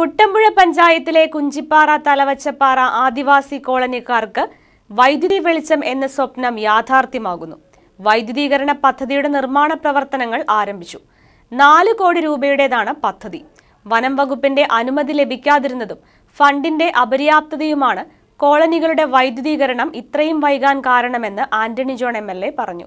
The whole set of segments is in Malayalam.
കുട്ടമ്പുഴ പഞ്ചായത്തിലെ കുഞ്ചിപ്പാറ തലവച്ചപ്പാറ ആദിവാസി കോളനിക്കാർക്ക് വൈദ്യുതി വെളിച്ചം എന്ന സ്വപ്നം യാഥാർത്ഥ്യമാകുന്നു വൈദ്യുതീകരണ പദ്ധതിയുടെ നിർമ്മാണ പ്രവർത്തനങ്ങൾ ആരംഭിച്ചു നാല് കോടി രൂപയുടേതാണ് പദ്ധതി വനം വകുപ്പിന്റെ അനുമതി ലഭിക്കാതിരുന്നതും ഫണ്ടിന്റെ അപര്യാപ്തതയുമാണ് കോളനികളുടെ വൈദ്യുതീകരണം ഇത്രയും വൈകാൻ കാരണമെന്ന് ആന്റണി ജോൺ എം പറഞ്ഞു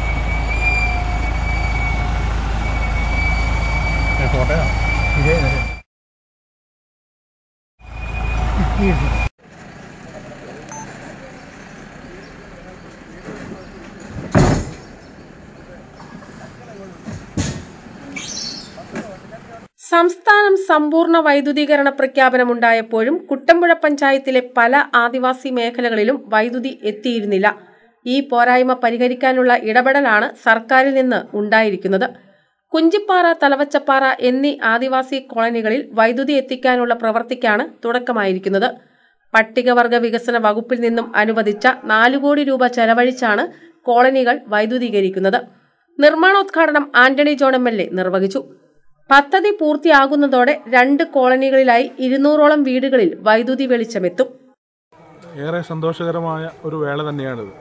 സംസ്ഥാനം സമ്പൂർണ്ണ വൈദ്യുതീകരണ പ്രഖ്യാപനമുണ്ടായപ്പോഴും കുട്ടമ്പുഴ പഞ്ചായത്തിലെ പല ആദിവാസി മേഖലകളിലും വൈദ്യുതി എത്തിയിരുന്നില്ല ഈ പോരായ്മ പരിഹരിക്കാനുള്ള ഇടപെടലാണ് സർക്കാരിൽ നിന്ന് ഉണ്ടായിരിക്കുന്നത് കുഞ്ചിപ്പാറ തലവച്ചപ്പാറ എന്നീ ആദിവാസി കോളനികളിൽ വൈദ്യുതി എത്തിക്കാനുള്ള പ്രവർത്തിക്കാണ് തുടക്കമായിരിക്കുന്നത് പട്ടികവർഗ വികസന വകുപ്പിൽ നിന്നും അനുവദിച്ച നാലു കോടി രൂപ ചെലവഴിച്ചാണ് കോളനികൾ വൈദ്യുതീകരിക്കുന്നത് നിർമ്മാണോദ്ഘാടനം Antony John M L A നിർവഹിച്ചു പദ്ധതി പൂർത്തിയാകുന്നതോടെ രണ്ട് കോളനികളിലായി ഇരുന്നൂറോളം വീടുകളിൽ വൈദ്യുതി വെളിച്ചമെത്തും ഏറെ സന്തോഷകരമായ ഒരു വേള തന്നെയാണിത്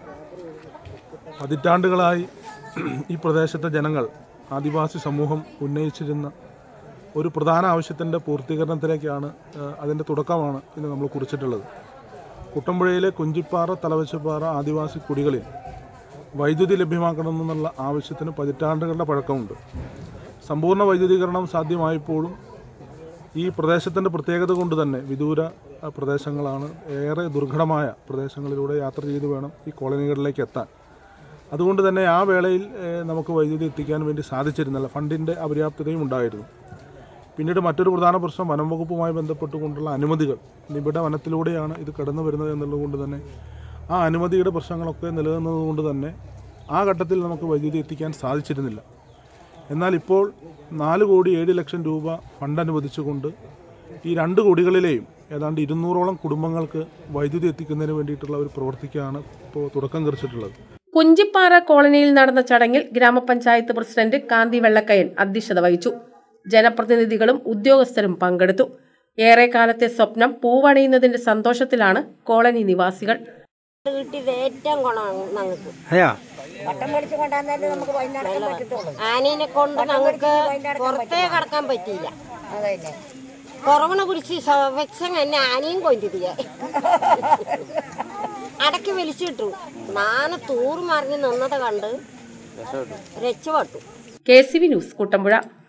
പതിറ്റാണ്ടുകളായി ഈ പ്രദേശത്തെ ജനങ്ങൾ ആദിവാസി സമൂഹം ഉന്നയിച്ചിരുന്ന ഒരു പ്രധാന ആവശ്യത്തിൻ്റെ പൂർത്തീകരണത്തിലേക്കാണ് ഏഹ്, അതിൻ്റെ തുടക്കമാണ് ഇന്ന് നമ്മൾ കുറിച്ചിട്ടുള്ളത് കുട്ടമ്പുഴയിലെ കുഞ്ചിപ്പാറ തലവച്ചപ്പാറ ആദിവാസി കുടികളിൽ വൈദ്യുതി ലഭ്യമാക്കണമെന്നുള്ള ആവശ്യത്തിന് പതിറ്റാണ്ടുകളുടെ പഴക്കമുണ്ട് സമ്പൂർണ്ണ വൈദ്യുതീകരണം സാധ്യമായപ്പോഴും ഈ പ്രദേശത്തിൻ്റെ പ്രത്യേകത കൊണ്ട് തന്നെ വിദൂര ആ, പ്രദേശങ്ങളാണ് ഏറെ ദുർഘടമായ പ്രദേശങ്ങളിലൂടെ യാത്ര ചെയ്ത് വേണം ഈ കോളനികളിലേക്ക് എത്താൻ അതുകൊണ്ട് തന്നെ ആ വേളയിൽ ഏഹ്, നമുക്ക് വൈദ്യുതി എത്തിക്കാൻ വേണ്ടി സാധിച്ചിരുന്നില്ല ഫണ്ടിൻ്റെ അപര്യാപ്തതയും ഉണ്ടായിരുന്നു പിന്നീട് മറ്റൊരു പ്രധാന പ്രശ്നം വനം വകുപ്പുമായി ബന്ധപ്പെട്ടുകൊണ്ടുള്ള അനുമതികൾ നിബിഡ വനത്തിലൂടെയാണ് ഇത് കടന്നു വരുന്നത് എന്നുള്ളതുകൊണ്ട് തന്നെ ആ അനുമതിയുടെ പ്രശ്നങ്ങളൊക്കെ നിലനിന്നതുകൊണ്ട് തന്നെ ആ ഘട്ടത്തിൽ നമുക്ക് വൈദ്യുതി എത്തിക്കാൻ സാധിച്ചിരുന്നില്ല എന്നാൽ ഇപ്പോൾ നാല് കോടി ഏഴ് ലക്ഷം രൂപ ഫണ്ട് അനുവദിച്ചുകൊണ്ട് ഈ രണ്ട് കോടികളിലെയും ഏതാണ്ട് ഇരുന്നൂറോളം കുടുംബങ്ങൾക്ക് വൈദ്യുതി എത്തിക്കുന്നതിന് വേണ്ടിയിട്ടുള്ള ഒരു പ്രവൃത്തിക്കാണ് ഇപ്പോൾ തുടക്കം കുറിച്ചിട്ടുള്ളത് കുഞ്ചിപ്പാറ കോളനിയിൽ നടന്ന ചടങ്ങിൽ ഗ്രാമപഞ്ചായത്ത് പ്രസിഡന്റ് കാന്തി വെള്ളക്കയൻ അധ്യക്ഷത വഹിച്ചു ജനപ്രതിനിധികളും ഉദ്യോഗസ്ഥരും പങ്കെടുത്തു ഏറെക്കാലത്തെ സ്വപ്നം പൂവണിയുന്നതിന്റെ സന്തോഷത്തിലാണ് കോളനി നിവാസികൾ കിട്ടിയത് ഏറ്റവും ഗുണമാണ് ഞങ്ങൾക്ക് അതെയാ ആനീനെ കൊണ്ട് ഞങ്ങൾക്ക് പുറത്തേ കടക്കാൻ പറ്റിയില്ല കൊറോണ പിടിച്ച് സർവക്ഷം എന്നെ ആനയും കൊണ്ടിരിക്കുക അടക്കി വലിച്ചിട്ടു നാന് തൂറ് മറിഞ്ഞ് നിന്നത് കണ്ട് രക്ഷപ്പെട്ടു K C V news Kuttampuzha